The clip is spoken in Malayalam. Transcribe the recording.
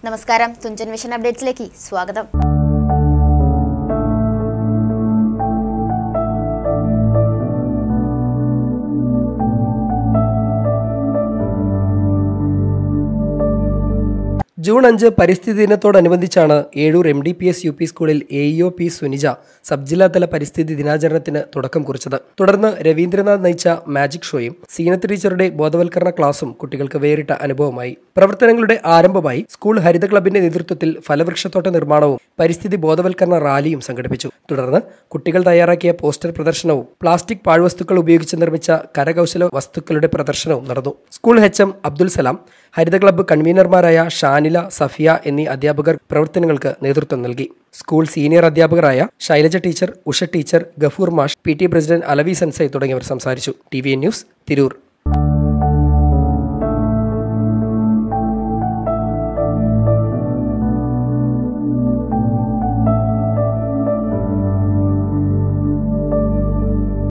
നമസ്കാരം തുഞ്ചൻ വിഷൻ അപ്ഡേറ്റ്സിലേക്ക് സ്വാഗതം ജൂൺ അഞ്ച് പരിസ്ഥിതി ദിനത്തോടനുബന്ധിച്ചാണ് Ezhur M D P S U P സ്കൂളിൽ A E O P Sunija sub ജില്ലാതല പരിസ്ഥിതി ദിനാചരണത്തിന് തുടക്കം കുറിച്ചത് തുടർന്ന് രവീന്ദ്രനാഥ് നയിച്ച മാജിക് ഷോയും സീനത്ത് ടീച്ചറുടെ ബോധവൽക്കരണ ക്ലാസും കുട്ടികൾക്ക് വേറിട്ട അനുഭവമായി പ്രവർത്തനങ്ങളുടെ ആരംഭമായി സ്കൂൾ ഹരിത ക്ലബിന്റെ നേതൃത്വത്തിൽ ഫലവൃക്ഷത്തോട്ട നിർമ്മാണവും പരിസ്ഥിതി ബോധവൽക്കരണ റാലിയും സംഘടിപ്പിച്ചു തുടർന്ന് കുട്ടികൾ തയ്യാറാക്കിയ പോസ്റ്റർ പ്രദർശനവും പ്ലാസ്റ്റിക് പാഴ്വസ്തുക്കൾ ഉപയോഗിച്ച് നിർമ്മിച്ച കരകൗശല വസ്തുക്കളുടെ പ്രദർശനവും നടന്നു school H M Abdul Salam Haritha club കൺവീനർമാരായ ഷാനില സഫിയ എന്നീ അധ്യാപകർ പ്രവർത്തനങ്ങൾക്ക് നേതൃത്വം നൽകി സ്കൂൾ സീനിയർ അധ്യാപകരായ ശൈലജ ടീച്ചർ ഉഷ ടീച്ചർ ഗഫൂർ മാഷ് പി ടി പ്രസിഡന്റ് അലവി സൻസൈ തുടങ്ങിയവർ സംസാരിച്ചു T V N news Tirur